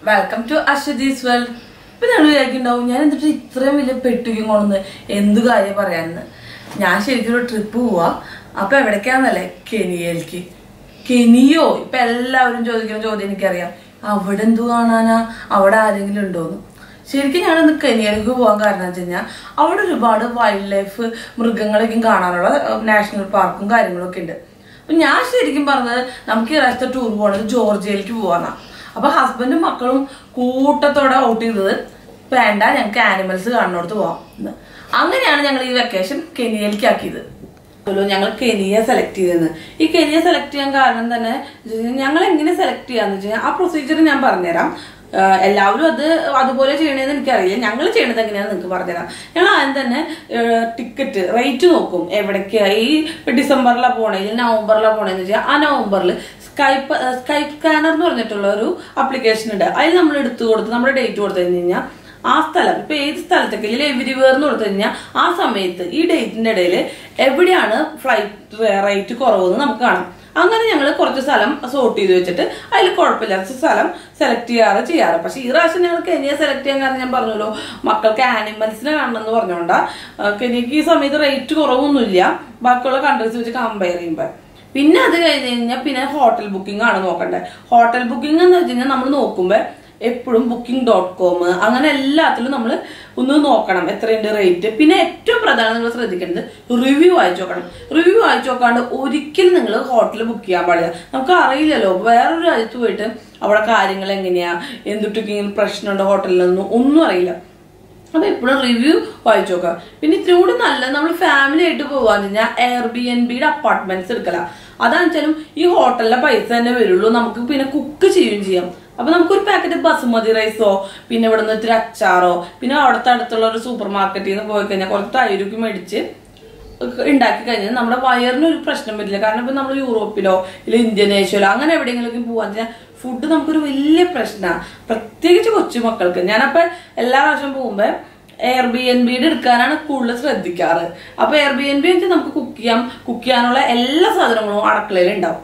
Welcome to അശ്വതീസ് world ഇപ്പൊ ഞങ്ങൾ വിചാരിക്കുന്നുണ്ടാവും ഞാൻ എന്നിട്ട് ഇത്രയും വലിയ പെട്ടിക്കും കൊണ്ടുവന്ന് എന്ത് കാര്യം പറയാന്ന് ഞാൻ ശരിക്കും ഒരു ട്രിപ്പ് പോവാ അപ്പൊ എവിടേക്കാന്നല്ലേ കെനിയയിലേക്ക് കെനിയോ ഇപ്പൊ എല്ലാവരും ചോദിക്കുന്ന ചോദ്യം എനിക്കറിയാം അവിടെ എന്തു കാണാനാ അവിടെ ആരെങ്കിലും ഉണ്ടോന്ന് ശരിക്കും ഞാനൊന്ന് കെനിയയിലേക്ക് പോകാൻ കാരണം വെച്ച് കഴിഞ്ഞാൽ അവിടെ ഒരുപാട് വൈൽഡ് ലൈഫ് മൃഗങ്ങളൊക്കെ കാണാനുള്ള നാഷണൽ പാർക്കും കാര്യങ്ങളൊക്കെ ഉണ്ട് അപ്പൊ ഞാൻ ശരിക്കും പറഞ്ഞത് നമുക്ക് ഈ പ്രാവശ്യത്തെ ടൂർ പോകണത് ജോർജിയയിലേക്ക് പോവാന്നാ അപ്പൊ ഹസ്ബൻഡും മക്കളും കൂട്ടത്തോടെ ഔട്ട് ചെയ്തത് വേണ്ട ഞങ്ങൾക്ക് ആനിമൽസ് കാണുന്നിടത്ത് പോവാം എന്ന്. അങ്ങനെയാണ് ഞങ്ങൾ ഈ വെക്കേഷൻ കെനിയയിലേക്ക് ആക്കിയത് ല്ലോ ഞങ്ങൾ കെനിയ സെലക്ട് ചെയ്തത് ഈ കെനിയ സെലക്ട് ചെയ്യാൻ കാരണം തന്നെ ഞങ്ങൾ എങ്ങനെ സെലക്ട് ചെയ്യാന്ന് വെച്ച് കഴിഞ്ഞാൽ ആ പ്രൊസീജിയർ ഞാൻ പറഞ്ഞുതരാം ആഹ് എല്ലാവരും അത് അതുപോലെ ചെയ്യണേന്ന് എനിക്കറിയില്ല ഞങ്ങൾ ചെയ്യണത് എങ്ങനെയാണെന്ന് നിങ്ങൾക്ക് പറഞ്ഞുതരാം ഞങ്ങൾ ആദ്യം തന്നെ ടിക്കറ്റ് റേറ്റ് നോക്കും എവിടേക്കാ ഈ ഡിസംബറിലാണ് പോണേ അല്ലെങ്കിൽ നവംബറിലാണ് പോണേന്ന് വെച്ചാൽ ആ നവംബറിൽ സ്കൈപ്പ് സ്കൈപ്പ് സ്കാനർ എന്ന് പറഞ്ഞിട്ടുള്ള ഒരു ആപ്ലിക്കേഷൻ ഉണ്ട് അതിൽ നമ്മൾ എടുത്തു കൊടുത്ത് നമ്മുടെ ഡേറ്റ് കൊടുത്തു കഴിഞ്ഞ് കഴിഞ്ഞാൽ ആ സ്ഥലം ഇപ്പൊ ഏത് സ്ഥലത്തൊക്കെ അല്ലെങ്കിൽ എവരിവേർ എന്ന് കൊടുത്തു കഴിഞ്ഞാൽ ആ സമയത്ത് ഈ ഡേറ്റിന്റെ ഇടയിൽ എവിടെയാണ് ഫ്ലൈറ്റ് റേറ്റ് കുറവെന്ന് നമുക്ക് കാണാം അങ്ങനെ ഞങ്ങൾ കുറച്ച് സ്ഥലം സോർട്ട് ചെയ്ത് വെച്ചിട്ട് അതിൽ കുഴപ്പമില്ലാത്ത സ്ഥലം സെലക്ട് ചെയ്യാറ് ചെയ്യാറ് പക്ഷെ ഈ പ്രാവശ്യം ഞങ്ങൾ കെനിയ സെലക്ട് ചെയ്യാൻ കാരണം ഞാൻ പറഞ്ഞല്ലോ മക്കൾക്ക് ആനിമൽസിനെ കാണണം എന്ന് പറഞ്ഞുകൊണ്ടാ ആ, കെനിയക്ക് ഈ സമയത്ത് റേറ്റ് കുറവൊന്നുമില്ല ബാക്കിയുള്ള കൺട്രീസ് വെച്ച് കമ്പയർ ചെയ്യുമ്പോൾ പിന്നെ അത് കഴിഞ്ഞ് കഴിഞ്ഞാൽ പിന്നെ ഹോട്ടൽ ബുക്കിംഗ് ആണ് നോക്കണ്ടേ ഹോട്ടൽ ബുക്കിംഗ് എന്ന് വെച്ച് കഴിഞ്ഞാൽ നമ്മൾ നോക്കുമ്പോൾ എപ്പോഴും ബുക്കിംഗ് ഡോട്ട് കോം അങ്ങനെ എല്ലാത്തിലും നമ്മൾ ഒന്ന് നോക്കണം എത്രയുണ്ട് റേറ്റ് പിന്നെ ഏറ്റവും പ്രധാനം നിങ്ങൾ ശ്രദ്ധിക്കേണ്ടത് റിവ്യൂ വായിച്ചു നോക്കണം റിവ്യൂ വായിച്ചു നോക്കാണ്ട് ഒരിക്കലും നിങ്ങൾ ഹോട്ടൽ ബുക്ക് ചെയ്യാൻ പാടില്ല നമുക്ക് അറിയില്ലല്ലോ വേറൊരു രാജ്യത്ത് പോയിട്ട് അവിടെ കാര്യങ്ങൾ എങ്ങനെയാ എന്തുട്ടൊക്കെങ്കിലും പ്രശ്നമുണ്ടോ ഹോട്ടലിലൊന്നും ഒന്നും അറിയില്ല അപ്പൊ എപ്പോഴും റിവ്യൂ വായിച്ചു നോക്കുക പിന്നെ ഇത്തിരി കൂടി നല്ലത് നമ്മൾ ഫാമിലി ആയിട്ട് പോവാന്ന് കഴിഞ്ഞാൽ എയർ ബി എൻ ബിയുടെ അപ്പാർട്ട്മെന്റ്സ് എടുക്കല അതാണെന്ന് വെച്ചാലും ഈ ഹോട്ടലിലെ പൈസ തന്നെ വരുള്ളൂ നമുക്ക് പിന്നെ കുക്ക് ചെയ്യുകയും ചെയ്യാം അപ്പൊ നമുക്കൊരു പാക്കറ്റ് ബസുമതി റൈസോ പിന്നെ ഇവിടെ നിന്ന് ഇത്തിരി അച്ചാറോ പിന്നെ അവിടുത്തെ അടുത്തുള്ള ഒരു സൂപ്പർ മാർക്കറ്റിൽ നിന്ന് പോയി കഴിഞ്ഞാൽ കുറച്ച് തൈരൊക്കെ മേടിച്ച് ഉണ്ടാക്കി കഴിഞ്ഞാൽ നമ്മുടെ വയറിന് ഒരു പ്രശ്നം വരില്ല കാരണം ഇപ്പൊ നമ്മൾ യൂറോപ്പിലോ ഇല്ല ഇന്ത്യനേഷ്യയിലോ അങ്ങനെ എവിടെയെങ്കിലും പോവാൻ വെച്ചാൽ ഫുഡ് നമുക്കൊരു വലിയ പ്രശ്നമാണ് പ്രത്യേകിച്ച് കൊച്ചു മക്കൾക്ക് ഞാനപ്പോ എല്ലാ പ്രാവശ്യം പോകുമ്പോ എയർ ബി എൻ ബിയുടെ എടുക്കാനാണ് കൂടുതൽ ശ്രദ്ധിക്കാറ് അപ്പൊ എയർ ബി എൻ ബി വെച്ചാൽ നമുക്ക് കുക്ക് ചെയ്യാം കുക്ക് ചെയ്യാനുള്ള എല്ലാ സാധനങ്ങളും അടുക്കളയിൽ ഉണ്ടാവും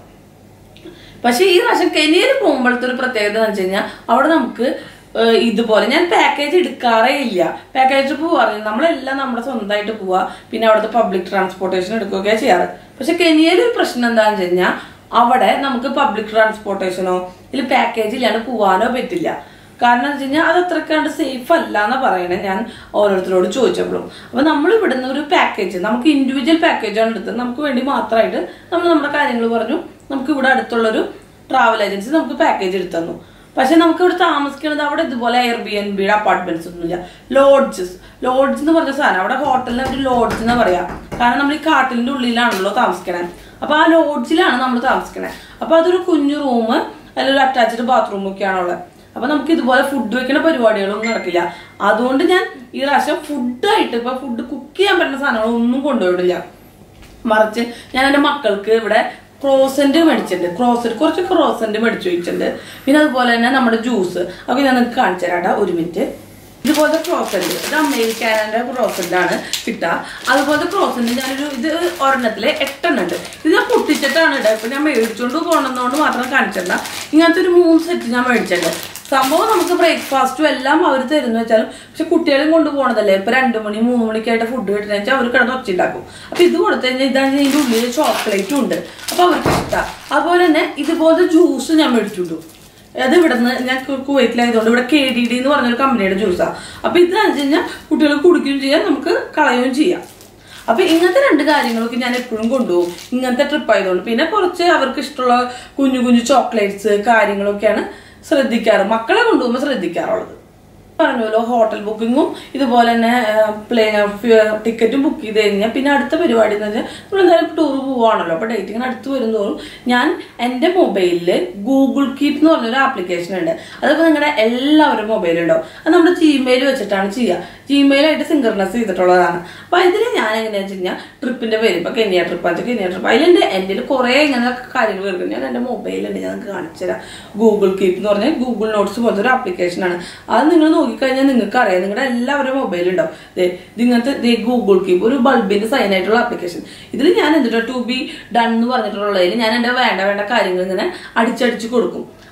പക്ഷെ ഈ പ്രാവശ്യം കെനിയയിൽ പോകുമ്പോഴത്തെ ഒരു പ്രത്യേകത എന്ന് വെച്ച് കഴിഞ്ഞാൽ അവിടെ നമുക്ക് ഏഹ്, ഇതുപോലെ ഞാൻ പാക്കേജ് എടുക്കാറേ ഇല്ല പാക്കേജ് പോവാറില്ല നമ്മളെല്ലാം നമ്മുടെ സ്വന്തമായിട്ട് പോവാ പിന്നെ അവിടുത്തെ പബ്ലിക് ട്രാൻസ്പോർട്ടേഷൻ എടുക്കുകയൊക്കെ ചെയ്യാറ് പക്ഷെ കെനിയയിൽ ഒരു പ്രശ്നം എന്താണെന്ന് വെച്ച് കഴിഞ്ഞാൽ അവിടെ നമുക്ക് പബ്ലിക് ട്രാൻസ്പോർട്ടേഷനോ ഇല്ല പാക്കേജ് ഇല്ലാണ്ട് പോവാനോ പറ്റില്ല കാരണം എന്ന് വെച്ച് കഴിഞ്ഞാൽ അത് അത്രക്കാണ്ട് സേഫ് അല്ല എന്ന് പറയണേ ഞാൻ ഓരോരുത്തരോട് ചോദിച്ചപ്പോഴും അപ്പൊ നമ്മൾ ഇവിടുന്ന് ഒരു പാക്കേജ് നമുക്ക് ഇൻഡിവിജ്വൽ പാക്കേജാണ് എടുത്തത് നമുക്ക് വേണ്ടി മാത്രമായിട്ട് നമ്മൾ നമ്മുടെ കാര്യങ്ങൾ പറഞ്ഞു നമുക്ക് ഇവിടെ അടുത്തുള്ളൊരു ട്രാവൽ ഏജൻസി നമുക്ക് പാക്കേജ് എടുത്തു തന്നു പക്ഷെ നമുക്ക് ഇവിടെ താമസിക്കുന്നത് അവിടെ ഇതുപോലെ എയർ ബി എൻ ബിയുടെ അപ്പാർട്ട്മെന്റ്സ് ഒന്നുമില്ല ലോഡ്ജസ് ലോഡ്ജ് എന്ന് പറഞ്ഞ സാധനം അവിടെ ഹോട്ടലിന് ഒരു ലോഡ്ജ് എന്ന് പറയാം കാരണം നമ്മൾ ഈ കാട്ടിലിന്റെ ഉള്ളിലാണല്ലോ താമസിക്കണേ അപ്പൊ ആ ലോഡ്ജിലാണ് നമ്മൾ താമസിക്കണേ അപ്പൊ അതൊരു കുഞ്ഞു റൂം അതിലൊരു അറ്റാച്ച്ഡ് ബാത്റൂം ഒക്കെയാണ് ഉള്ളത് അപ്പൊ നമുക്ക് ഇതുപോലെ ഫുഡ് വെക്കുന്ന പരിപാടികളൊന്നും നടക്കില്ല അതുകൊണ്ട് ഞാൻ ഈ പ്രാവശ്യം ഫുഡായിട്ട് ഇപ്പൊ ഫുഡ് കുക്ക് ചെയ്യാൻ പറ്റുന്ന സാധനങ്ങളൊന്നും കൊണ്ടുപോയിടില്ല മറിച്ച് ഞാൻ എൻ്റെ മക്കൾക്ക് ഇവിടെ ക്രോസന്റ് മേടിച്ചിട്ടുണ്ട് ക്രോസന്റ് കുറച്ച് ക്രോസന്റ് മേടിച്ചു വെച്ചിട്ടുണ്ട് പിന്നെ അതുപോലെ തന്നെ നമ്മുടെ ജ്യൂസ് അപ്പൊ ഞാൻ നിങ്ങൾക്ക് കാണിച്ചു തരാം ട്ടാ, ഒരു മിനിറ്റ് ഇതുപോലത്തെ ക്രോസന്റ് ഇത് അമേരിക്കാനന്റെ ക്രോസന്റ് ആണ് കിട്ടുക അതുപോലത്തെ ക്രോസന്റ് ഞാനൊരു ഇത് ഒരെണ്ണത്തില് എട്ടെണ്ണം ഉണ്ട് ഇത് ഞാൻ പൊട്ടിച്ചിട്ടാണ് ഇടുക ഇപ്പൊ ഞാൻ മേടിച്ചോണ്ട് പോകണമെന്നുകൊണ്ട് മാത്രം കാണിച്ചിട്ടുണ്ട ഇങ്ങനത്തെ ഒരു മൂന്ന് സെറ്റ് ഞാൻ മേടിച്ചിട്ടുണ്ട് സംഭവം നമുക്ക് ബ്രേക്ക്ഫാസ്റ്റും എല്ലാം അവർ തരുന്ന വെച്ചാലും പക്ഷെ കുട്ടികളെയും കൊണ്ടുപോകണതല്ലേ ഇപ്പൊ രണ്ടു മണി മൂന്ന് മണിക്കായിട്ട് ഫുഡ് കിട്ടുന്ന വെച്ചാൽ അവർ കിടന്ന് ഒച്ചുണ്ടാക്കും അപ്പൊ ഇത് കൊടുത്തു കഴിഞ്ഞാൽ ഇതാണ് ഇതിന്റെ ഉള്ളിൽ ചോക്ലേറ്റും ഉണ്ട് അപ്പൊ അവർക്ക് ഇഷ്ടമാണ് അതുപോലെ തന്നെ ഇതുപോലത്തെ ജ്യൂസ് ഞാൻ മേടിച്ചിട്ടു അത് ഇവിടുന്ന് ഞാൻ കു- കുവൈറ്റിലായതുകൊണ്ട് ഇവിടെ കെ ഡി ഡി എന്ന് പറഞ്ഞൊരു കമ്പനിയുടെ ജ്യൂസാണ് അപ്പൊ ഇത് വെച്ച് കഴിഞ്ഞാൽ കുട്ടികൾ കുടിക്കുകയും ചെയ്യാം നമുക്ക് കളയുകയും ചെയ്യാം അപ്പൊ ഇങ്ങനത്തെ രണ്ട് കാര്യങ്ങളൊക്കെ ഞാൻ എപ്പോഴും കൊണ്ടുപോകും ഇങ്ങനത്തെ ട്രിപ്പ് ആയതുകൊണ്ട് പിന്നെ കുറച്ച് അവർക്ക് ഇഷ്ടമുള്ള കുഞ്ഞു കുഞ്ഞു ചോക്ലേറ്റ്സ് കാര്യങ്ങളൊക്കെയാണ് ശ്രദ്ധിക്കാറ് മക്കളെ കൊണ്ടുപോകുമ്പോൾ ശ്രദ്ധിക്കാറുള്ളത് പറഞ്ഞല്ലോ ഹോട്ടൽ ബുക്കിങ്ങും ഇതുപോലെ തന്നെ പ്ലെയിൻ ടിക്കറ്റും ബുക്ക് ചെയ്ത് കഴിഞ്ഞാൽ പിന്നെ അടുത്ത പരിപാടി എന്ന് വെച്ചാൽ നമ്മൾ എന്തായാലും ടൂർ പോവാണല്ലോ അപ്പൊ ഡേറ്റ് ഇങ്ങനെ അടുത്ത് വരുന്നതോറും ഞാൻ എൻ്റെ മൊബൈലിൽ ഗൂഗിൾ കീപ്പ് എന്ന് പറഞ്ഞൊരു ആപ്ലിക്കേഷൻ ഉണ്ട് അതിപ്പോൾ നിങ്ങളുടെ എല്ലാവരും മൊബൈലും ഉണ്ടാവും അത് നമ്മുടെ ജിമെയിൽ വെച്ചിട്ടാണ് ചെയ്യുക ജിമെയിലായിട്ട് സിങ്കർണസ് ചെയ്തിട്ടുള്ളതാണ് അപ്പൊ ഇതിൽ ഞാൻ എങ്ങനെയാണെന്ന് വെച്ച് കഴിഞ്ഞാൽ ട്രിപ്പിന്റെ പേര് ഇപ്പൊ കെനിയ ട്രിപ്പ് വെച്ചാൽ കെനിയ ട്രിപ്പ് അതിലെന്റെ എൻ്റെ കുറെ ഇങ്ങനെ കാര്യങ്ങൾ എടുക്കും ഞാൻ എൻ്റെ മൊബൈലുണ്ട് ഞാൻ നിങ്ങൾക്ക് കാണിച്ചു തരാം ഗൂഗിൾ കീപ്പ് എന്ന് പറഞ്ഞാൽ ഗൂഗിൾ നോട്ട്സ് പോലത്തെ ഒരു ആപ്ലിക്കേഷനാണ് അത് നിങ്ങൾ നോക്കിക്കഴിഞ്ഞാൽ നിങ്ങൾക്ക് അറിയാം നിങ്ങളുടെ എല്ലാവരും മൊബൈൽ ഉണ്ടാവും ദേ, ഇത് ഇങ്ങനത്തെ ദേ ഗൂഗിൾ കീപ്പ് ഒരു ബൾബിന്റെ സൈൻ ആയിട്ടുള്ള ആപ്ലിക്കേഷൻ ഇതിൽ ഞാൻ എന്തിട്ടാ ടു ബി ഡൺ എന്ന് പറഞ്ഞിട്ടുള്ളതിൽ ഞാൻ എൻ്റെ വേണ്ട വേണ്ട കാര്യങ്ങൾ ഇങ്ങനെ അടിച്ചടിച്ച് കൊടുക്കും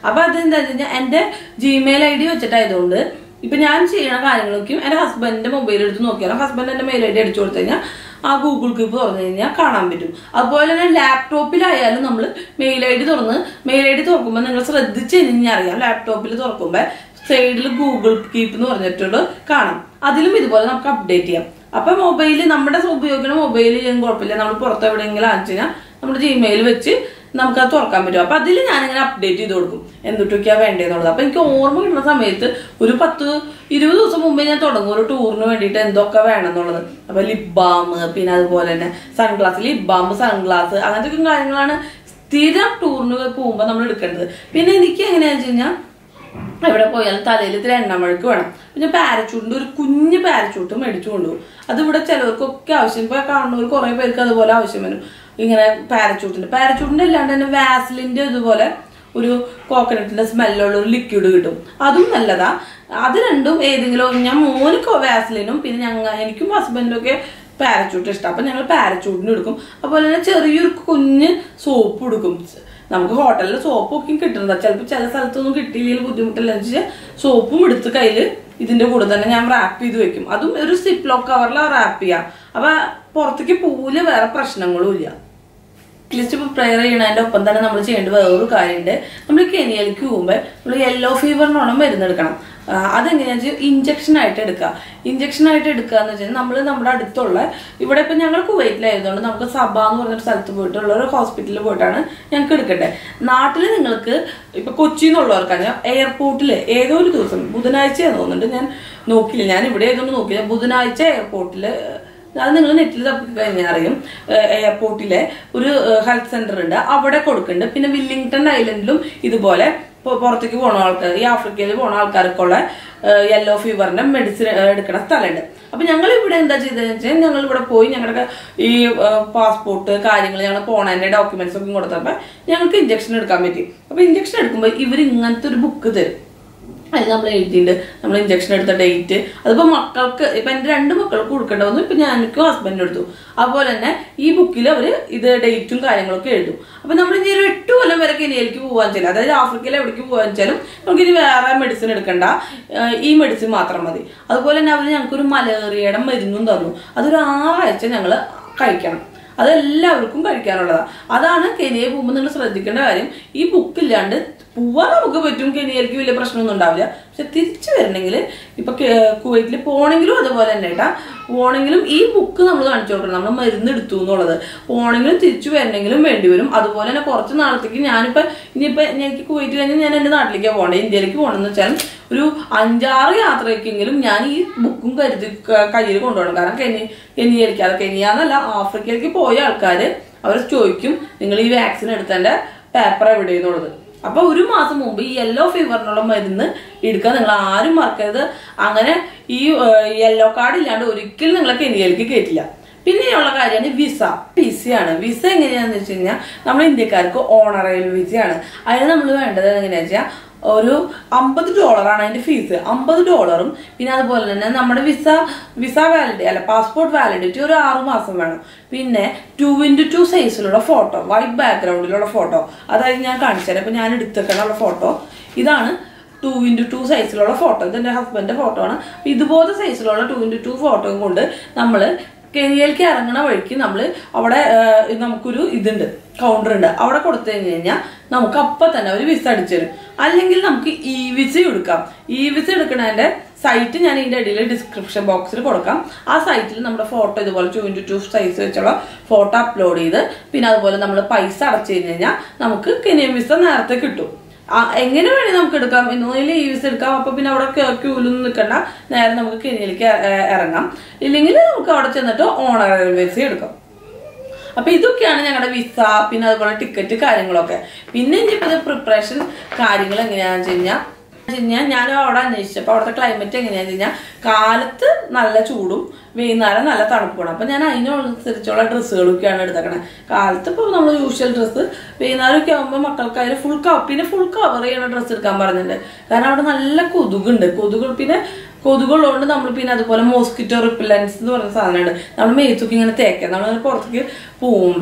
അപ്പൊ അതെന്താ വെച്ച് കഴിഞ്ഞാൽ എന്റെ ജിമെയിൽ ഐ ഡി വെച്ചിട്ടായതുകൊണ്ട് ഇപ്പൊ ഞാൻ ചെയ്യണ കാര്യങ്ങളൊക്കെയും എന്റെ ഹസ്ബൻഡിന്റെ മൊബൈൽ എടുത്ത് നോക്കിയാലും ഹസ്ബൻഡ് എന്റെ മെയിൽ ഐ ഡി അടിച്ചു കൊടുത്തു കഴിഞ്ഞാൽ ആ ഗൂഗിൾ കീപ്പ് തുറന്നു കഴിഞ്ഞാൽ കാണാൻ പറ്റും അതുപോലെ തന്നെ ലാപ്ടോപ്പിലായാലും നമ്മൾ മെയിൽ ഐ ഡി തുറന്ന് മെയിൽ ഐ ഡി തുറക്കുമ്പോൾ നിങ്ങൾ ശ്രദ്ധിച്ച് കഴിഞ്ഞാൽ അറിയാം ലാപ്ടോപ്പിൽ തുറക്കുമ്പോൾ സൈഡിൽ ഗൂഗിൾ കീപ്പ് എന്ന് പറഞ്ഞിട്ടുള്ള കാണാം അതിലും ഇതുപോലെ നമുക്ക് അപ്ഡേറ്റ് ചെയ്യാം അപ്പൊ മൊബൈൽ നമ്മുടെ ഉപയോഗിക്കുന്ന മൊബൈൽ ചെയ്യാൻ കുഴപ്പമില്ല നമ്മൾ പുറത്ത് എവിടെയെങ്കിലും അയച്ചു കഴിഞ്ഞാൽ നമ്മുടെ ജിമെയിൽ വെച്ച് നമുക്ക് അത് തുറക്കാൻ പറ്റും അപ്പൊ അതിൽ ഞാനിങ്ങനെ അപ്ഡേറ്റ് ചെയ്ത് കൊടുക്കും എന്തൊട്ടൊക്കെയാ വേണ്ടതെന്നുള്ളത് അപ്പൊ എനിക്ക് ഓർമ്മ കിട്ടുന്ന സമയത്ത് ഒരു പത്ത് ഇരുപത് ദിവസം മുമ്പേ ഞാൻ തുടങ്ങും ഒരു ടൂറിന് വേണ്ടിയിട്ട് എന്തൊക്കെ വേണം എന്നുള്ളത് അപ്പൊ ലിപ് ബാം പിന്നെ അതുപോലെ തന്നെ സൺഗ്ലാസ് ലിപ് ബാം സൺഗ്ലാസ് അങ്ങനത്തെ കാര്യങ്ങളാണ് സ്ഥിരം ടൂറിന് പോകുമ്പോൾ നമ്മൾ എടുക്കേണ്ടത് പിന്നെ എനിക്ക് എങ്ങനെയാണെന്ന് വെച്ച് കഴിഞ്ഞാൽ എവിടെ പോയാലും തലയിൽ ഇത്തിരി എണ്ണമഴക്ക് വേണം പിന്നെ പാരച്ചൂട്ടിന്റെ ഒരു കുഞ്ഞ് പാരച്ചൂട്ട് മേടിച്ചു കൊണ്ടുപോകും അത് ഇവിടെ ചിലവർക്കൊക്കെ ആവശ്യം ഇപ്പൊ കാണുന്നവർ കുറെ പേർക്ക് അതുപോലെ ആവശ്യം വരും ഇങ്ങനെ പാരച്ചൂട്ടിന്റെ പാരച്ചൂട്ടിന്റെ അല്ലാണ്ട് തന്നെ വാസലിന്റെ ഇതുപോലെ ഒരു കോക്കനട്ടിന്റെ സ്മെല്ലുള്ള ഒരു ലിക്വിഡ് കിട്ടും അതും നല്ലതാ അത് രണ്ടും ഏതെങ്കിലും ഞാൻ മോന് വാസലിനും പിന്നെ ഞങ്ങ എനിക്കും ഹസ്ബൻഡും ഒക്കെ പാരച്ചൂട്ട് ഇഷ്ടം അപ്പൊ ഞങ്ങൾ പാരച്ചൂട്ടിന് എടുക്കും അതുപോലെ തന്നെ ചെറിയൊരു കുഞ്ഞ് സോപ്പ് എടുക്കും നമുക്ക് ഹോട്ടലിൽ സോപ്പൊക്കെ കിട്ടുന്നത് ചിലപ്പോൾ ചില സ്ഥലത്തൊന്നും കിട്ടിയില്ലെങ്കിൽ ബുദ്ധിമുട്ടില്ല വെച്ചാൽ സോപ്പും എടുത്ത് കയ്യിൽ ഇതിന്റെ കൂടെ തന്നെ ഞാൻ റാപ്പ് ചെയ്ത് വെക്കും അതും ഒരു സിപ്പ് ലോക്ക് കവറിൽ റാപ്പ് ചെയ്യാം അപ്പൊ പുറത്തേക്ക് പൂവില് വേറെ പ്രശ്നങ്ങളും ഇല്ല ലിസ്റ്റ് ഇപ്പോൾ പ്രെയർ ചെയ്യണതിൻ്റെ ഒപ്പം തന്നെ നമ്മൾ ചെയ്യേണ്ട വേറൊരു കാര്യമുണ്ട് നമ്മൾ കെനിയയിലേക്ക് പോകുമ്പോൾ നമ്മൾ യെല്ലോ ഫീവറിനോണം മരുന്നെടുക്കണം ആ, അതെങ്ങനെയാണെന്ന് വെച്ചാൽ ഇഞ്ചക്ഷൻ ആയിട്ട് എടുക്കുക ഇഞ്ചക്ഷൻ ആയിട്ട് എടുക്കുക എന്ന് വെച്ചാൽ നമ്മൾ നമ്മുടെ അടുത്തുള്ള ഇവിടെ ഇപ്പം ഞങ്ങൾ കുവൈറ്റിലായതുകൊണ്ട് നമുക്ക് സഭ എന്ന് പറഞ്ഞൊരു സ്ഥലത്ത് പോയിട്ടുള്ള ഒരു ഹോസ്പിറ്റലിൽ പോയിട്ടാണ് ഞങ്ങൾക്ക് എടുക്കട്ടെ നാട്ടിൽ നിങ്ങൾക്ക് ഇപ്പൊ കൊച്ചിയിൽ നിന്നുള്ളവർക്കാണ് എയർപോർട്ടിൽ ഏതോ ഒരു ദിവസം ബുധനാഴ്ചയാണ് തോന്നുന്നുണ്ട് ഞാൻ നോക്കിയില്ല ഞാൻ ഇവിടെ ഏതൊന്നും നോക്കിയില്ല ബുധനാഴ്ച എയർപോർട്ടിൽ അത് നിങ്ങൾ നെറ്റിൽ തപ്പി കഴിഞ്ഞാൽ അറിയും ഏഹ് എയർപോർട്ടിലെ ഒരു ഹെൽത്ത് സെന്റർ ഉണ്ട് അവിടെ കൊടുക്കുന്നുണ്ട് പിന്നെ വില്ലിംഗ്ടൺ ഐലൻഡിലും ഇതുപോലെ പൊ- പുറത്തേക്ക് പോണ ആൾക്കാർ ഈ ആഫ്രിക്കയിൽ പോണ ആൾക്കാർക്കുള്ള യെല്ലോ ഫീവറിന്റെ മെഡിസിൻ എടുക്കുന്ന സ്ഥലമുണ്ട് അപ്പൊ ഞങ്ങൾ ഇവിടെ എന്താ ചെയ്തതെന്ന് വെച്ചാൽ ഞങ്ങൾ ഇവിടെ പോയി ഞങ്ങളുടെ ഈ പാസ്പോർട്ട് കാര്യങ്ങൾ ഞങ്ങൾ പോണതിന്റെ ഡോക്യുമെന്റ്സ് ഒക്കെ കൊടുത്തപ്പോ ഞങ്ങൾക്ക് ഇഞ്ചക്ഷൻ എടുക്കാൻ പറ്റി അപ്പൊ ഇഞ്ചക്ഷൻ എടുക്കുമ്പോൾ ഇവർ ഇങ്ങനത്തെ ഒരു ബുക്ക് തരും അതിൽ നമ്മൾ എഴുതിയിട്ടുണ്ട് നമ്മൾ ഇഞ്ചക്ഷൻ എടുത്ത ഡേറ്റ് അതിപ്പോ മക്കൾക്ക് ഇപ്പൊ എന്റെ രണ്ട് മക്കൾക്ക് കൊടുക്കേണ്ട വന്നു ഇപ്പൊ ഞാൻ എനിക്കും ഹസ്ബൻഡിന് എടുത്തു അതുപോലെ തന്നെ ഈ ബുക്കിൽ അവര് ഇത് ഡേറ്റും കാര്യങ്ങളൊക്കെ എഴുതും അപ്പൊ നമ്മൾ ഇനി ഒരു എട്ട് കൊല്ലം വരെ കെനിയയിലേക്ക് പോകാൻ വെച്ചാൽ അതായത് ആഫ്രിക്കയിൽ എവിടേക്ക് പോകാൻ വെച്ചാലും നമുക്ക് ഇനി വേറെ മെഡിസിൻ എടുക്കണ്ട ഏഹ് ഈ മെഡിസിൻ മാത്രം മതി അതുപോലെ തന്നെ അവർ ഞങ്ങൾക്കൊരു മലേറിയയുടെ മരുന്നും തന്നു അതൊരു ആറാഴ്ച ഞങ്ങൾ കഴിക്കണം അതെല്ലാവർക്കും കഴിക്കാനുള്ളതാണ് അതാണ് കെനിയയിൽ പോകുമ്പോൾ നിങ്ങൾ ശ്രദ്ധിക്കേണ്ട കാര്യം ഈ ബുക്ക് ഇല്ലാണ്ട് പോവാൻ നമുക്ക് പറ്റും കെനിയയിലേക്ക് വലിയ പ്രശ്നമൊന്നും ഉണ്ടാവില്ല പക്ഷെ തിരിച്ചു വരണമെങ്കിൽ ഇപ്പൊ കുവൈറ്റിൽ പോണെങ്കിലും അതുപോലെ തന്നെ കേട്ടാ പോണെങ്കിലും ഈ ബുക്ക് നമ്മൾ കാണിച്ചു കൊടുക്കണം നമ്മൾ മരുന്ന് എടുത്തു എന്നുള്ളത് പോണെങ്കിലും തിരിച്ചു വരണമെങ്കിലും വേണ്ടി വരും അതുപോലെ തന്നെ കുറച്ച് നാളത്തേക്ക് ഞാനിപ്പോ ഇനിയിപ്പോ എനിക്ക് കുവൈറ്റ് കഴിഞ്ഞ് ഞാൻ എന്റെ നാട്ടിലേക്ക് പോകണ്ടേ ഇന്ത്യയിലേക്ക് പോകണമെന്ന് വെച്ചാൽ ഒരു അഞ്ചാറ് യാത്രയ്ക്കെങ്കിലും ഞാൻ ഈ ബുക്കും കരുതി ക- കയ്യിൽ കൊണ്ടുപോകണം കാരണം കെനി കെനിയയിലേക്ക് അത് കെനിയാന്നല്ല ആഫ്രിക്കയിലേക്ക് പോയ ആൾക്കാർ അവർ ചോദിക്കും നിങ്ങൾ ഈ വാക്സിൻ എടുത്തതിന്റെ പേപ്പർ എവിടെയെന്നുള്ളത് അപ്പൊ ഒരു മാസം മുമ്പ് ഈ യെല്ലോ ഫീവറിനുള്ള മരുന്ന് എടുക്കാൻ നിങ്ങൾ ആരും മറക്കരുത് അങ്ങനെ ഈ യെല്ലോ കാർഡ് ഇല്ലാണ്ട് ഒരിക്കലും നിങ്ങളെ കെനിയയിലേക്ക് കയറ്റില്ല പിന്നെയുള്ള കാര്യമാണ് വിസ വിസയാണ് വിസ എങ്ങനെയാന്ന് വെച്ച് കഴിഞ്ഞാൽ നമ്മൾ ഇന്ത്യക്കാർക്ക് ഓണറേൽ വിസയാണ് അതിന് നമ്മൾ വേണ്ടത് എങ്ങനെയാന്ന് വെച്ചാൽ ഒരു അമ്പത് ഡോളറാണ് അതിന്റെ ഫീസ് അമ്പത് ഡോളറും പിന്നെ അതുപോലെ തന്നെ നമ്മുടെ വിസ വിസ വാലിഡിറ്റി അല്ല പാസ്പോർട്ട് വാലിഡിറ്റി ഒരു ആറു മാസം വേണം പിന്നെ ടു ഇൻറ്റു ടു സൈസിലുള്ള ഫോട്ടോ വൈറ്റ് ബാക്ക്ഗ്രൗണ്ടിലുള്ള ഫോട്ടോ അതായത് ഞാൻ കാണിച്ചുതരാം ഇപ്പൊ ഞാൻ എടുത്തേക്കാനുള്ള ഫോട്ടോ ഇതാണ് ടു ഇൻറ്റു ടു സൈസിലുള്ള ഫോട്ടോ ഇത് എൻ്റെ ഹസ്ബൻഡിന്റെ ഫോട്ടോ ആണ് അപ്പൊ ഇതുപോലത്തെ സൈസിലുള്ള ടു ഇൻറ്റു ടു ഫോട്ടോയും കൊണ്ട് നമ്മൾ കെനിയയിലേക്ക് ഇറങ്ങണ വഴിക്ക് നമ്മൾ അവിടെ ആ, നമുക്കൊരു ഇതുണ്ട് കൗണ്ടർ ഉണ്ട് അവിടെ കൊടുത്തു കഴിഞ്ഞ് കഴിഞ്ഞാൽ നമുക്ക് അപ്പം തന്നെ ഒരു വിസ അടിച്ചു തരും അല്ലെങ്കിൽ നമുക്ക് ഇ വിസ എടുക്കാം ഇ വിസ എടുക്കണതിന്റെ സൈറ്റ് ഞാൻ ഇതിന്റെ ഇടയിൽ ഡിസ്ക്രിപ്ഷൻ ബോക്സിൽ കൊടുക്കാം ആ സൈറ്റിൽ നമ്മുടെ ഫോട്ടോ ഇതുപോലെ ടു ഇൻറ്റു ടു സൈസ് വെച്ചുള്ള ഫോട്ടോ അപ്ലോഡ് ചെയ്ത് പിന്നെ അതുപോലെ നമ്മൾ പൈസ അടച്ചു കഴിഞ്ഞ് കഴിഞ്ഞാൽ നമുക്ക് കെനിയൻ വിസ നേരത്തെ കിട്ടും ആ, എങ്ങനെ വേണേ നമുക്ക് എടുക്കാം ഒന്നുകിൽ ഈ വിസ എടുക്കാം അപ്പൊ പിന്നെ അവിടെ ക്യൂലൊന്നും നിൽക്കണ്ട നേരെ നമുക്ക് കെനിയയിലേക്ക് ഇ- ഇ- ഇറങ്ങാം ഇല്ലെങ്കിൽ നമുക്ക് അവിടെ ചെന്നിട്ട് ഓണർ വിസ എടുക്കാം അപ്പൊ ഇതൊക്കെയാണ് ഞങ്ങളുടെ വിസ പിന്നെ അതുപോലെ ടിക്കറ്റ് കാര്യങ്ങളൊക്കെ പിന്നെ ഇനിയിപ്പോ പ്രിപ്പറേഷൻ കാര്യങ്ങൾ എങ്ങനെയാണെന്ന് വെച്ച് കഴിഞ്ഞാൽ കഴിഞ്ഞാൽ ഞാൻ അവിടെ അന്വേഷിച്ചപ്പോൾ അവിടുത്തെ ക്ലൈമറ്റ് എങ്ങനെയാണെന്ന് വെച്ച് കഴിഞ്ഞാൽ കാലത്ത് നല്ല ചൂടും വൈകുന്നേരം നല്ല തണുപ്പാണ് അപ്പൊ ഞാൻ അതിനനുസരിച്ചുള്ള ഡ്രസ്സുകളൊക്കെയാണ് എടുത്തേക്കണേ കാലത്ത് ഇപ്പോൾ നമ്മൾ യൂഷ്വൽ ഡ്രസ്സ് വൈകുന്നേരം ഒക്കെ ആകുമ്പോൾ മക്കൾക്ക് അതിൽ ഫുൾ കവർ പിന്നെ ഫുൾ കവർ ചെയ്യുന്ന ഡ്രസ്സ് എടുക്കാൻ പറഞ്ഞിട്ടുണ്ട് കാരണം അവിടെ നല്ല കൊതുകുണ്ട് കൊതുക് പിന്നെ കൊതുകുള്ളതുകൊണ്ട് നമ്മൾ പിന്നെ അതുപോലെ മോസ്കിറ്റോ റിപ്പലൻസ് എന്ന് പറയുന്ന സാധനമുണ്ട് നമ്മൾ മേത്തൊക്കെ ഇങ്ങനെ തേക്കാം നമ്മൾ പുറത്തേക്ക് പോകുമ്പോൾ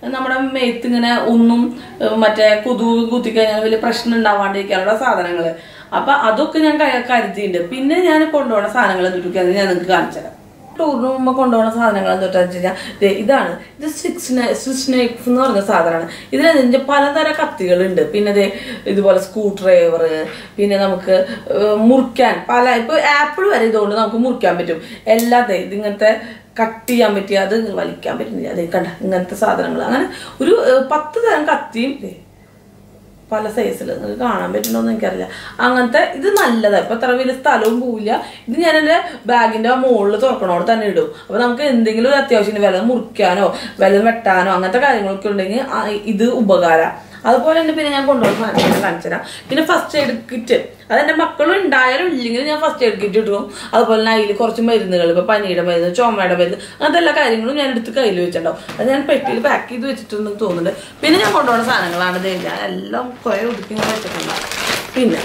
നമ്മുടെ മേത്ത് ഇങ്ങനെ ഒന്നും ഏഹ്, മറ്റേ കൊതു കുത്തിക്കഴിഞ്ഞാൽ വലിയ പ്രശ്നം ഉണ്ടാവാണ്ടിരിക്കാനുള്ള സാധനങ്ങൾ അപ്പൊ അതൊക്കെ ഞാൻ ക- കരുതിയിട്ടുണ്ട് പിന്നെ ഞാൻ കൊണ്ടുപോകുന്ന സാധനങ്ങൾ എന്തൊക്കെയാണെന്ന് ഞാൻ നിങ്ങൾക്ക് കാണിച്ചു തരാം ടൂറിന് മുമ്പ് കൊണ്ടുപോകുന്ന സാധനങ്ങൾ എന്താ വെച്ച് കഴിഞ്ഞാൽ ദേ ഇതാണ് ഇത് സ്റ്റിക്സ് സ്നേക്സ് എന്ന് പറഞ്ഞ സാധനമാണ് ഇതിന് പലതരം കത്തികളുണ്ട് പിന്നെ ദേ ഇതുപോലെ സ്ക്രൂ ഡ്രൈവർ പിന്നെ നമുക്ക് ഏഹ്, മുറിക്കാൻ പല ഇപ്പൊ ആപ്പിൾ വരെ ഇതുകൊണ്ട് നമുക്ക് മുറിക്കാൻ പറ്റും എല്ലാതെ ഇതിങ്ങനത്തെ കട്ട് ചെയ്യാൻ പറ്റിയ അത് വലിക്കാൻ പറ്റുന്നില്ല അതേ കണ്ട ഇങ്ങനത്തെ സാധനങ്ങൾ അങ്ങനെ ഒരു ഏഹ്, പത്ത് തരം കത്തിയും ദേ പല സൈസിൽ നിങ്ങൾക്ക് കാണാൻ പറ്റുന്നോന്ന് എനിക്കറിയില്ല അങ്ങനത്തെ ഇത് നല്ലതാണ് ഇപ്പൊ അത്ര വലിയ സ്ഥലവും പോവില്ല ഇത് ഞാൻ എൻ്റെ ബാഗിന്റെ മുകളിൽ തുറക്കണോട് തന്നെ ഇടും അപ്പൊ നമുക്ക് എന്തെങ്കിലും ഒരു അത്യാവശ്യം വില മുറിക്കാനോ വില വെട്ടാനോ അങ്ങനത്തെ കാര്യങ്ങളൊക്കെ ഉണ്ടെങ്കിൽ ആ ഇത് ഉപകാരം അതുപോലെ തന്നെ പിന്നെ ഞാൻ കൊണ്ടുപോകുന്ന സാധനങ്ങൾ കാണിച്ചു തരാം പിന്നെ ഫസ്റ്റ് എയ്ഡ് കിറ്റ് അത് എൻ്റെ മക്കളും ഉണ്ടായാലും ഇല്ലെങ്കിലും ഞാൻ ഫസ്റ്റ് എയ്ഡ് കിറ്റ് ഇടും അതുപോലെ തന്നെ അതിൽ കുറച്ച് മരുന്നുകൾ ഇപ്പൊ പനിയുടെ മരുന്ന് ചുമയുടെ മരുന്ന് അങ്ങനത്തെ എല്ലാ കാര്യങ്ങളും ഞാൻ എടുത്ത് കയ്യിൽ വെച്ചിട്ടുണ്ടാവും അത് ഞാൻ പെട്ടിയിൽ പാക്ക് ചെയ്ത് വെച്ചിട്ടുണ്ടെന്ന് തോന്നുന്നുണ്ട് പിന്നെ ഞാൻ കൊണ്ടുപോകുന്ന സാധനങ്ങളാണ് ഇത് ഞാൻ എല്ലാം കുറേ ഒതുക്കി ഇങ്ങനെ വെച്ചിട്ടുണ്ടാവും പിന്നെ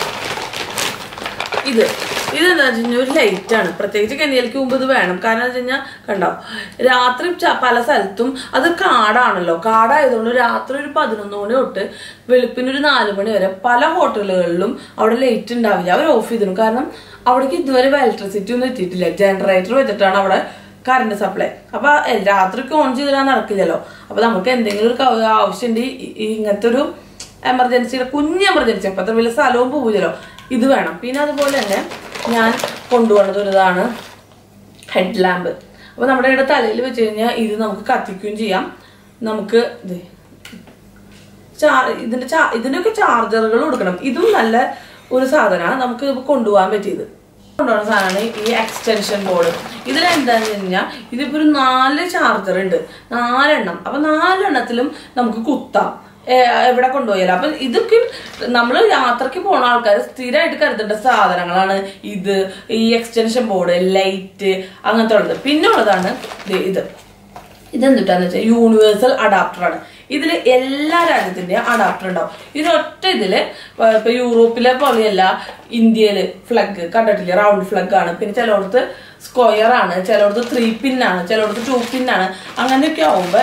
ഇത് ഇതെന്താ വെച്ച് കഴിഞ്ഞാൽ ഒരു ലൈറ്റാണ് പ്രത്യേകിച്ച് കെനിയൽക്ക് മുമ്പ് ഇത് വേണം കാരണം വെച്ച് കഴിഞ്ഞാൽ കണ്ടോ രാത്രി ച- പല സ്ഥലത്തും അത് കാടാണല്ലോ കാടായതുകൊണ്ട് രാത്രി ഒരു പതിനൊന്ന് മണി തൊട്ട് വെളുപ്പിന് ഒരു നാല് മണി വരെ പല ഹോട്ടലുകളിലും അവിടെ ലൈറ്റ് ഉണ്ടാവില്ല അവർ ഓഫ് ചെയ്തിടും കാരണം അവിടേക്ക് ഇതുവരെ ഇലക്ട്രിസിറ്റി ഒന്നും എത്തിയിട്ടില്ല ജനറേറ്റർ വെച്ചിട്ടാണ് അവിടെ കറണ്ട് സപ്ലൈ അപ്പൊ എ- രാത്രിക്ക് ഓൺ ചെയ്തിടാൻ നടക്കില്ലല്ലോ അപ്പൊ നമുക്ക് എന്തെങ്കിലും ഒരു ക- ആവശ്യമുണ്ട് ഈ- ഈ ഇങ്ങനത്തെ ഒരു എമർജൻസിയുടെ കുഞ്ഞ് എമർജൻസി അപ്പൊ അത്ര വലിയ സ്ഥലവും പോവില്ലല്ലോ ഇത് വേണം പിന്നെ അതുപോലെ തന്നെ ഞാൻ കൊണ്ടുപോകുന്നത് ഒരു ഇതാണ് ഹെഡ് ലാമ്പ് അപ്പൊ നമ്മുടെ ഇവിടെ തലയിൽ വെച്ച് കഴിഞ്ഞാൽ ഇത് നമുക്ക് കത്തിക്കുകയും ചെയ്യാം നമുക്ക് ഇത് ചാ- ഇതിന്റെ ചാ- ഇതിന്റെയൊക്കെ ചാർജറുകൾ കൊടുക്കണം ഇതും നല്ല ഒരു സാധനമാണ് നമുക്ക് ഇത് കൊണ്ടുപോകാൻ പറ്റിയത് കൊണ്ടുപോകുന്ന സാധനമാണ് ഈ എക്സ്റ്റൻഷൻ ബോർഡ് ഇതിൽ എന്താന്ന് കഴിഞ്ഞാൽ ഇതിപ്പോ ഒരു നാല് ചാർജർ ഉണ്ട് നാലെണ്ണം അപ്പൊ നാലെണ്ണത്തിലും നമുക്ക് കുത്താം ഏ, എവിടെ കൊണ്ടുപോയാലും അപ്പൊ ഇതൊക്കെ നമ്മൾ യാത്രക്ക് പോണ ആൾക്കാർ സ്ഥിരമായിട്ട് കരുതേണ്ട സാധനങ്ങളാണ് ഇത് ഈ എക്സ്റ്റൻഷൻ ബോർഡ് ലൈറ്റ് അങ്ങനത്തെ ഉള്ളത് പിന്നെ ഉള്ളതാണ് ദേ ഇത് ഇതെന്തിട്ടാന്ന് വെച്ചാൽ യൂണിവേഴ്സൽ അഡാപ്റ്റർ ആണ് ഇതിൽ എല്ലാ രാജ്യത്തിന്റെയും അഡാപ്റ്റർ ഉണ്ടാവും ഇതിനൊറ്റ ഇതില് ഇപ്പൊ- ഇപ്പൊ യൂറോപ്പിലെ പോലെയല്ല ഇന്ത്യയില് ഫ്ലഗ് കണ്ടിട്ടില്ലേ റൗണ്ട് ഫ്ലഗ് ആണ് പിന്നെ ചിലയിടത്ത് സ്ക്വയർ ആണ് ചിലയിടത്ത് ത്രീ പിൻ ആണ് ചിലയിടത്ത് ടു പിൻ ആണ് അങ്ങനെയൊക്കെ ആവുമ്പോ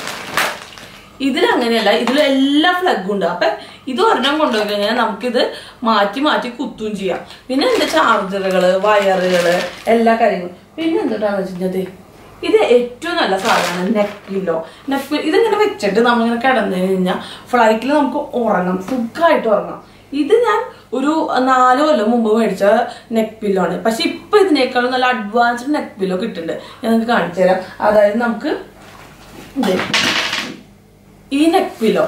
ഇതിൽ അങ്ങനെയല്ല ഇതിൽ എല്ലാ ഫ്ലഗും ഉണ്ട് അപ്പൊ ഇത് ഒരെണ്ണം കൊണ്ടുപോയി കഴിഞ്ഞാൽ നമുക്കിത് മാറ്റി മാറ്റി കുത്തുകയും ചെയ്യാം പിന്നെ എന്താ ചാർജറുകള് വയറുകള് എല്ലാ കാര്യങ്ങളും പിന്നെ എന്തുട്ടാന്ന് വെച്ചിട്ടുണ്ടെങ്കിൽ ദേ, ഇത് ഏറ്റവും നല്ല സാധനമാണ് നെക്ക് പില്ലോ നെക്ക് പില്ലോ ഇതിങ്ങനെ വെച്ചിട്ട് നമ്മളിങ്ങനെ കിടന്നു കഴിഞ്ഞാൽ ഫ്ലൈറ്റിൽ നമുക്ക് ഉറങ്ങാം സുഖമായിട്ട് ഉറങ്ങാം ഇത് ഞാൻ ഒരു നാല് കൊല്ലം മുമ്പ് മേടിച്ച നെക്ക് പില്ലോ ആണ് പക്ഷെ ഇപ്പൊ ഇതിനേക്കാളും നല്ല അഡ്വാൻസ്ഡ് നെക്ക് പില്ലോ കിട്ടുന്നുണ്ട് ഞാൻ നിങ്ങൾക്ക് കാണിച്ചു തരാം അതായത് നമുക്ക് ഇത് ഈ നെക്ക് പില്ലോ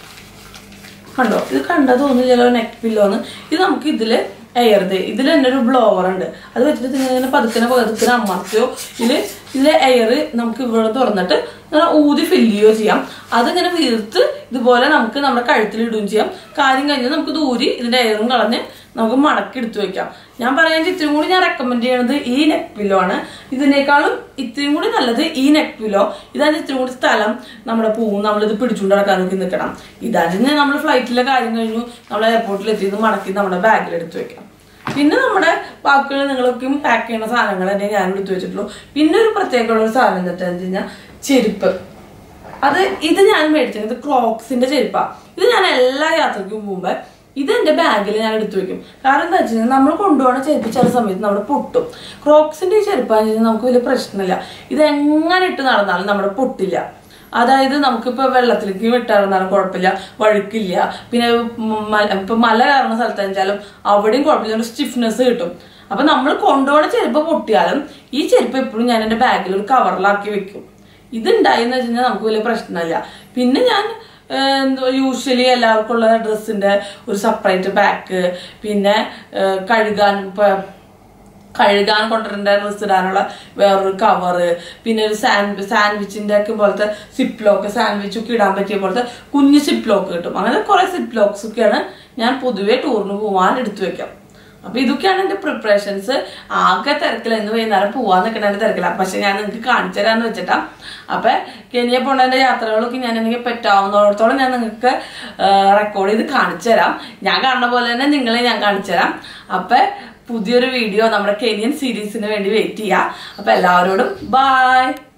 കണ്ടോ ഇത് കണ്ടാ തോന്നില്ലല്ലോ നെക്ക് പില്ലോ എന്ന് ഇത് നമുക്ക് ഇതില് എയർ ഇതിൽ തന്നെ ഒരു ബ്ലോവർ ഉണ്ട് അത് വെച്ചിട്ട് നിങ്ങൾ ഇങ്ങനെ പതുക്കനെ പതുക്കനെ അമർത്തിയോ ഇതില് ഇതിലെ എയർ നമുക്ക് ഇവിടെ തുറന്നിട്ട് ഇങ്ങനെ ഊതി ഫില്ല് ചെയ്യുകയോ ചെയ്യാം അതിങ്ങനെ വീർത്ത് ഇതുപോലെ നമുക്ക് നമ്മുടെ കഴുത്തിൽ ഇടുകയും ചെയ്യാം കാര്യം കഴിഞ്ഞാൽ നമുക്ക് ദൂരി ഇതിന്റെ എയറും കളഞ്ഞ് നമുക്ക് മടക്കി എടുത്തു വെക്കാം ഞാൻ പറയാൻ ഇത്രയും കൂടി ഞാൻ റെക്കമെൻഡ് ചെയ്യണത് ഈ നെക്ക് പില്ലോ ആണ് ഇതിനേക്കാളും ഇത്രയും കൂടി നല്ലത് ഈ നെക്ക് പില്ലോ ഇതാണ് ഇത്രയും കൂടി സ്ഥലം നമ്മുടെ പൂവും നമ്മളിത് പിടിച്ചുകൊണ്ട് നടക്കാൻ നോക്കി നിൽക്കണം ഇതാണ് നമ്മൾ ഫ്ലൈറ്റിലെ കാര്യം കഴിഞ്ഞു നമ്മൾ എയർപോർട്ടിൽ എത്തിയത് മടക്കി നമ്മുടെ ബാഗിൽ എടുത്തു വെക്കാം പിന്നെ നമ്മുടെ ബാക്കിയുള്ള നിങ്ങളൊക്കെയും പാക്ക് ചെയ്യുന്ന സാധനങ്ങൾ തന്നെ ഞാൻ എടുത്തു വെച്ചിട്ടുള്ളൂ പിന്നെ ഒരു പ്രത്യേകമുള്ള ഒരു സാധനം എന്താണെന്ന് വെച്ച് കഴിഞ്ഞാൽ ചെരുപ്പ് അത് ഇത് ഞാൻ മേടിച്ചത് ഇത് ക്രോക്സിന്റെ ചെരുപ്പാ ഇത് ഞാൻ എല്ലാ യാത്രയ്ക്കും മുമ്പ് ഇത് എന്റെ ബാഗിൽ ഞാൻ എടുത്തു വെക്കും കാരണം എന്താ വെച്ചാൽ നമ്മൾ കൊണ്ടുപോകുന്ന ചെരുപ്പ് ചില സമയത്ത് നമ്മുടെ പൊട്ടും ക്രോക്സിന്റെ ഈ ചെരുപ്പാന്ന് വെച്ചാൽ നമുക്ക് വലിയ പ്രശ്നമില്ല ഇത് എങ്ങനെ ഇട്ട് നടന്നാലും നമ്മുടെ പൊട്ടില്ല അതായത് നമുക്കിപ്പോ വെള്ളത്തിലേക്ക് വിട്ടിറന്നാലും കുഴപ്പമില്ല വഴുക്കില്ല പിന്നെ മ- ഇപ്പൊ മല കയറുന്ന സ്ഥലത്ത് വെച്ചാലും അവിടെയും കുഴപ്പമില്ല ഒരു സ്റ്റിഫ്നെസ് കിട്ടും അപ്പൊ നമ്മൾ കൊണ്ടുപോകുന്ന ചെരുപ്പ് പൊട്ടിയാലും ഈ ചെരുപ്പ് എപ്പോഴും ഞാൻ എന്റെ ബാഗിൽ ഒരു കവറിലാക്കി വെക്കും ഇതുണ്ടായെന്ന് വെച്ച് കഴിഞ്ഞാൽ നമുക്ക് വലിയ പ്രശ്നമില്ല പിന്നെ ഞാൻ യൂഷ്വലി എല്ലാവർക്കും ഉള്ള ഡ്രസ്സിന്റെ ഒരു സെപ്പറേറ്റ് ബാക്ക് പിന്നെ ഏഹ്, കഴുകാൻ ഇപ്പൊ കഴുകാൻ കൊണ്ടുവരേണ്ട ഡ്രസ്സ് ഇടാനുള്ള വേറൊരു കവറ് പിന്നെ ഒരു സാൻഡ് സാൻഡ്വിച്ചിന്റെ ഒക്കെ പോലത്തെ സിപ്പ് ലോക്ക് സാൻഡ്വിച്ച് ഒക്കെ ഇടാൻ പറ്റിയ പോലത്തെ കുഞ്ഞ് സിപ്പ് ലോക്ക് കിട്ടും അങ്ങനെ കുറെ സിപ്പ് ലോക്സ് ഒക്കെയാണ് ഞാൻ പൊതുവെ ടൂറിന് പോവാൻ എടുത്തു വെക്കാം അപ്പൊ ഇതൊക്കെയാണ് എന്റെ പ്രിപ്പറേഷൻസ് ആകെ തിരക്കില്ല ഇന്ന് വൈകുന്നേരം പോവാൻ നിൽക്കണതിന്റെ തിരക്കില്ല പക്ഷെ ഞാൻ നിങ്ങൾക്ക് കാണിച്ചു തരാന്ന് വെച്ചിട്ടാ അപ്പൊ കെനിയ പോണതിന്റെ യാത്രകളൊക്കെ ഞാൻ എനിക്ക് പറ്റാവുന്നിടത്തോളം ഞാൻ നിങ്ങൾക്ക് റെക്കോർഡ് ചെയ്ത് കാണിച്ചു തരാം ഞാൻ കാണുന്ന പോലെ തന്നെ നിങ്ങളെ ഞാൻ കാണിച്ചു തരാം അപ്പൊ പുതിയൊരു വീഡിയോ നമ്മുടെ കെനിയൻ സീരീസിന് വേണ്ടി വെയിറ്റ് ചെയ്യാം അപ്പൊ എല്ലാവരോടും ബൈ